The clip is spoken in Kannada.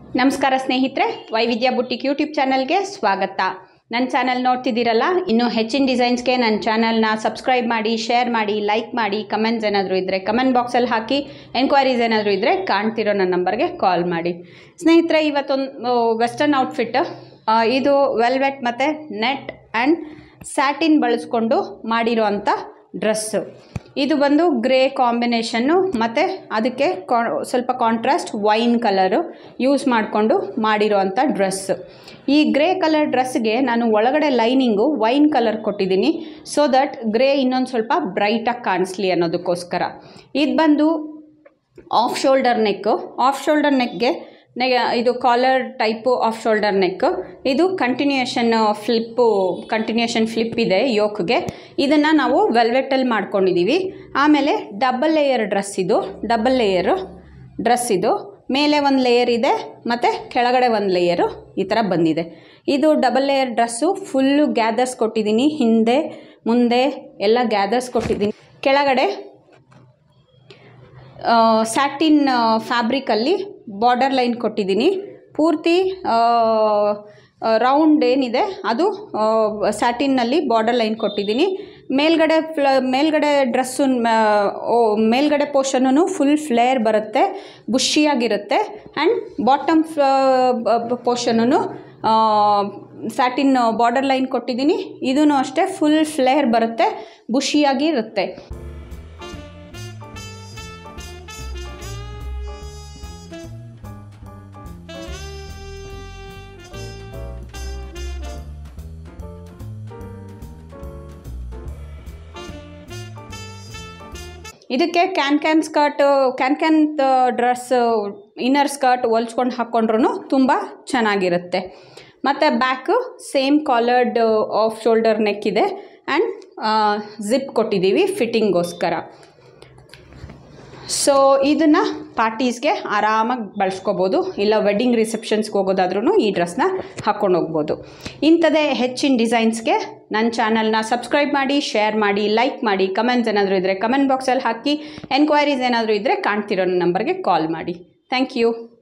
ನಮಸ್ಕಾರ ಸ್ನೇಹಿತರೆ ವೈವಿಧ್ಯ ಬುಟ್ಟಿಕ್ ಯೂಟ್ಯೂಬ್ ಚಾನಲ್ಗೆ ಸ್ವಾಗತ ನನ್ನ ಚಾನಲ್ ನೋಡ್ತಿದ್ದೀರಲ್ಲ ಇನ್ನೂ ಹೆಚ್ಚಿನ ಡಿಸೈನ್ಸ್ಗೆ ನನ್ನ ಚಾನಲ್ನ ಸಬ್ಸ್ಕ್ರೈಬ್ ಮಾಡಿ ಶೇರ್ ಮಾಡಿ ಲೈಕ್ ಮಾಡಿ ಕಮೆಂಟ್ಸ್ ಏನಾದರೂ ಇದ್ದರೆ ಕಮೆಂಟ್ ಬಾಕ್ಸಲ್ಲಿ ಹಾಕಿ ಎನ್ಕ್ವೈರೀಸ್ ಏನಾದರೂ ಇದ್ದರೆ ಕಾಣ್ತಿರೋ ನನ್ನ ನಂಬರ್ಗೆ ಕಾಲ್ ಮಾಡಿ ಸ್ನೇಹಿತರೆ ಇವತ್ತೊಂದು ವೆಸ್ಟರ್ನ್ ಔಟ್ಫಿಟ್ ಇದು ವೆಲ್ವೆಟ್ ಮತ್ತು ನೆಟ್ ಆ್ಯಂಡ್ ಸ್ಯಾಟಿನ್ ಬಳಸ್ಕೊಂಡು ಮಾಡಿರೋ ಅಂಥ ಡ್ರೆಸ್ಸು ಇದು ಬಂದು ಗ್ರೇ ಕಾಂಬಿನೇಷನ್ನು ಮತ್ತು ಅದಕ್ಕೆ ಕಾ ಸ್ವಲ್ಪ ಕಾಂಟ್ರಾಸ್ಟ್ ವೈನ್ ಕಲರು ಯೂಸ್ ಮಾಡಿಕೊಂಡು ಮಾಡಿರೋ ಅಂಥ ಡ್ರೆಸ್ ಈ ಗ್ರೇ ಕಲರ್ ಡ್ರೆಸ್ಗೆ ನಾನು ಒಳಗಡೆ ಲೈನಿಂಗು ವೈನ್ ಕಲರ್ ಕೊಟ್ಟಿದ್ದೀನಿ ಸೊ ದಟ್ ಗ್ರೇ ಇನ್ನೊಂದು ಸ್ವಲ್ಪ ಬ್ರೈಟಾಗಿ ಕಾಣಿಸ್ಲಿ ಅನ್ನೋದಕ್ಕೋಸ್ಕರ ಇದು ಬಂದು off shoulder neck off shoulder ನೆಕ್ಗೆ ನೆ ಇದು collar type off shoulder neck ಇದು ಕಂಟಿನ್ಯೂಯೇಷನ್ ಫ್ಲಿಪ್ಪು ಕಂಟಿನ್ಯೂಯೇಷನ್ ಫ್ಲಿಪ್ ಇದೆ ಯೋಕ್ಗೆ ಇದನ್ನು ನಾವು ವೆಲ್ವೆಟಲ್ಲಿ ಮಾಡ್ಕೊಂಡಿದ್ದೀವಿ ಆಮೇಲೆ ಡಬಲ್ ಲೇಯರ್ ಡ್ರೆಸ್ ಇದು ಡಬಲ್ ಲೇಯರು ಡ್ರೆಸ್ ಇದು ಮೇಲೆ ಒಂದು ಲೇಯರ್ ಇದೆ ಮತ್ತು ಕೆಳಗಡೆ ಒಂದು ಲೇಯರು ಈ ಥರ ಬಂದಿದೆ ಇದು double layer dress full gathers ಕೊಟ್ಟಿದ್ದೀನಿ ಹಿಂದೆ ಮುಂದೆ ಎಲ್ಲ ಗ್ಯಾದರ್ಸ್ ಕೊಟ್ಟಿದ್ದೀನಿ ಕೆಳಗಡೆ ಸ್ಯಾಟಿನ್ ಫ್ಯಾಬ್ರಿಕಲ್ಲಿ ಬಾರ್ಡರ್ ಲೈನ್ ಕೊಟ್ಟಿದ್ದೀನಿ ಪೂರ್ತಿ ರೌಂಡ್ ಏನಿದೆ ಅದು ಸ್ಯಾಟಿನ್ನಲ್ಲಿ ಬಾರ್ಡರ್ ಲೈನ್ ಕೊಟ್ಟಿದ್ದೀನಿ ಮೇಲ್ಗಡೆ ಫ್ಲ ಮೇಲ್ಗಡೆ ಡ್ರೆಸ್ಸು ಮೇಲ್ಗಡೆ ಪೋರ್ಷನ್ನು ಫುಲ್ ಫ್ಲೇರ್ ಬರುತ್ತೆ ಬುಷಿಯಾಗಿರುತ್ತೆ and bottom portion satin border line ಕೊಟ್ಟಿದ್ದೀನಿ ಇದೂ ಅಷ್ಟೇ ಫುಲ್ ಫ್ಲೇರ್ ಬರುತ್ತೆ ಬುಷಿಯಾಗಿ ಇರುತ್ತೆ ಇದಕ್ಕೆ can can skirt can can dress inner skirt ಹೊಲ್ಸ್ಕೊಂಡು ಹಾಕ್ಕೊಂಡ್ರೂ ತುಂಬ ಚೆನ್ನಾಗಿರುತ್ತೆ ಮತ್ತು back same collared off shoulder neck ಇದೆ ಆ್ಯಂಡ್ ಜಿಪ್ ಕೊಟ್ಟಿದ್ದೀವಿ ಫಿಟ್ಟಿಂಗೋಸ್ಕರ ಸೊ ಇದನ್ನು ಪಾರ್ಟೀಸ್ಗೆ ಆರಾಮಾಗಿ ಬಳಸ್ಕೋಬೋದು ಇಲ್ಲ ವೆಡ್ಡಿಂಗ್ ರಿಸೆಪ್ಷನ್ಸ್ಗೆ ಹೋಗೋದಾದ್ರೂ ಈ ಡ್ರೆಸ್ನ ಹಾಕ್ಕೊಂಡು ಹೋಗ್ಬೋದು ಇಂಥದೇ ಹೆಚ್ಚಿನ ಡಿಸೈನ್ಸ್ಗೆ ನನ್ನ ಚಾನಲ್ನ ಸಬ್ಸ್ಕ್ರೈಬ್ ಮಾಡಿ ಶೇರ್ ಮಾಡಿ ಲೈಕ್ ಮಾಡಿ ಕಮೆಂಟ್ಸ್ ಏನಾದರೂ ಇದ್ದರೆ ಕಮೆಂಟ್ ಬಾಕ್ಸಲ್ಲಿ ಹಾಕಿ ಎನ್ಕ್ವೈರೀಸ್ ಏನಾದರೂ ಇದ್ದರೆ ಕಾಣ್ತಿರೋ ನಂಬರ್ಗೆ ಕಾಲ್ ಮಾಡಿ ಥ್ಯಾಂಕ್ ಯು